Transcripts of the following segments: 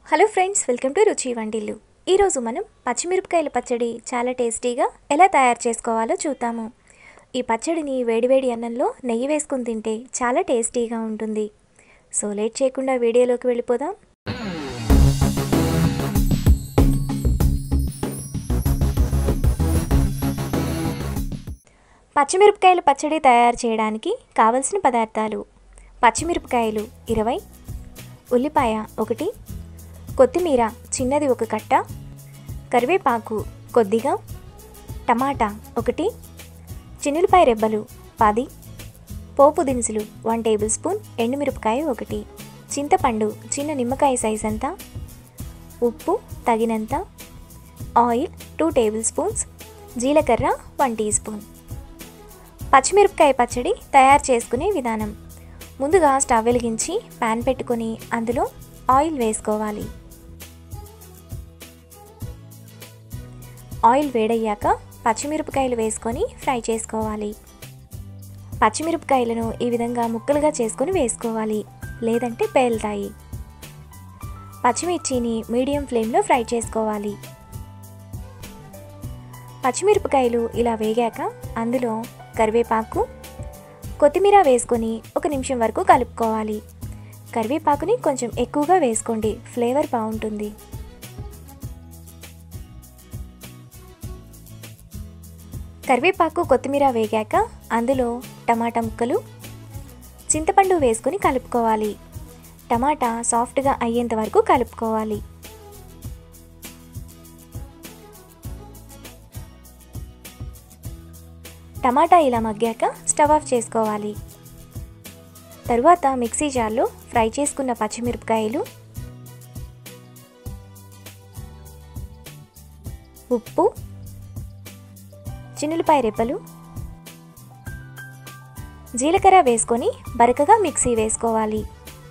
hello friends welcome to రుచి వంటిల్లు ఈరోజు మనం పచ్చిమిరపకాయల పచ్చడి చాలా టేస్టీగా ఎలా తయారు చేసుకోవాలో చూద్దాము ఈ పచ్చడిని వేడివేడి అన్నంలో నెయ్యి వేసుకుని తింటే చాలా టేస్టీగా ఉంటుంది సో లేట్ చేయకుండా వీడియోలోకి వెళ్ళిపోదాం పచ్చిమిరపకాయల పచ్చడి తయారు చేయడానికి కావలసిన పదార్థాలు పచ్చిమిరపకాయలు ఇరవై ఉల్లిపాయ ఒకటి కొత్తిమీర చిన్నది ఒక కట్ట కరివేపాకు కొద్దిగా టమాటా ఒకటి చిన్నులపాయ రెబ్బలు పది పోపు దినుసులు వన్ టేబుల్ స్పూన్ ఎండుమిరపకాయ ఒకటి చింతపండు చిన్న నిమ్మకాయ సైజ్ అంతా ఉప్పు తగినంత ఆయిల్ టూ టేబుల్ స్పూన్స్ జీలకర్ర వన్ టీ స్పూన్ పచ్చిమిరపకాయ పచ్చడి తయారు చేసుకునే విధానం ముందుగా స్టవ్ వెలిగించి ప్యాన్ పెట్టుకొని అందులో ఆయిల్ వేసుకోవాలి ఆయిల్ వేడయ్యాక పచ్చిమిరపకాయలు వేసుకొని ఫ్రై చేసుకోవాలి పచ్చిమిరపకాయలను ఈ విధంగా ముక్కలుగా చేసుకొని వేసుకోవాలి లేదంటే పేలుతాయి పచ్చిమిర్చిని మీడియం ఫ్లేమ్లో ఫ్రై చేసుకోవాలి పచ్చిమిరపకాయలు ఇలా వేగాక అందులో కరివేపాకు కొత్తిమీర వేసుకొని ఒక నిమిషం వరకు కలుపుకోవాలి కరివేపాకుని కొంచెం ఎక్కువగా వేసుకోండి ఫ్లేవర్ బాగుంటుంది కరివేపాకు కొత్తిమీర వేగాక అందులో టమాటా ముక్కలు చింతపండు వేసుకొని కలుపుకోవాలి టమాటా సాఫ్ట్గా అయ్యేంత వరకు కలుపుకోవాలి టమాటా ఇలా మగ్గాక స్టవ్ ఆఫ్ చేసుకోవాలి తరువాత మిక్సీ జార్లో ఫ్రై చేసుకున్న పచ్చిమిరపకాయలు ఉప్పు చిన్నులపాయ రెప్పలు జీలకర్ర వేసుకొని బరకగా మిక్సీ వేసుకోవాలి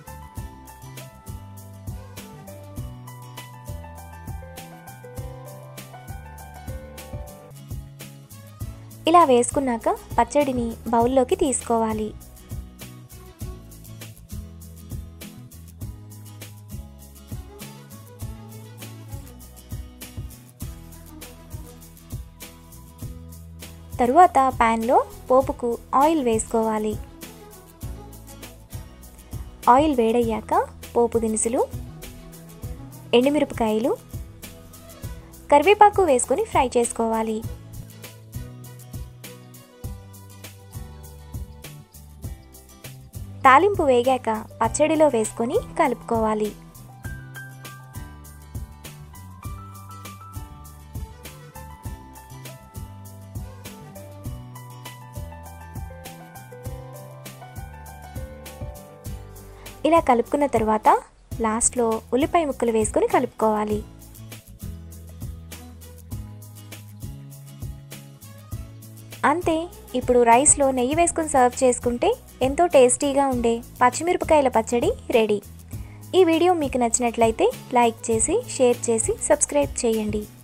ఇలా వేసుకున్నాక పచ్చడిని బౌల్లోకి తీసుకోవాలి తరువాత ప్యాన్లో పోపుకు ఆయిల్ వేసుకోవాలి ఆయిల్ వేడయ్యాక పోపు దినుసులు ఎండుమిరపకాయలు కరివేపాకు వేసుకొని ఫ్రై చేసుకోవాలి తాలింపు వేగాక పచ్చడిలో వేసుకొని కలుపుకోవాలి ఇలా కలుపుకున్న తర్వాత లాస్ట్లో ఉల్లిపాయ ముక్కలు వేసుకొని కలుపుకోవాలి అంతే ఇప్పుడు రైస్లో నెయ్యి వేసుకొని సర్వ్ చేసుకుంటే ఎంతో టేస్టీగా ఉండే పచ్చిమిరపకాయల పచ్చడి రెడీ ఈ వీడియో మీకు నచ్చినట్లయితే లైక్ చేసి షేర్ చేసి సబ్స్క్రైబ్ చేయండి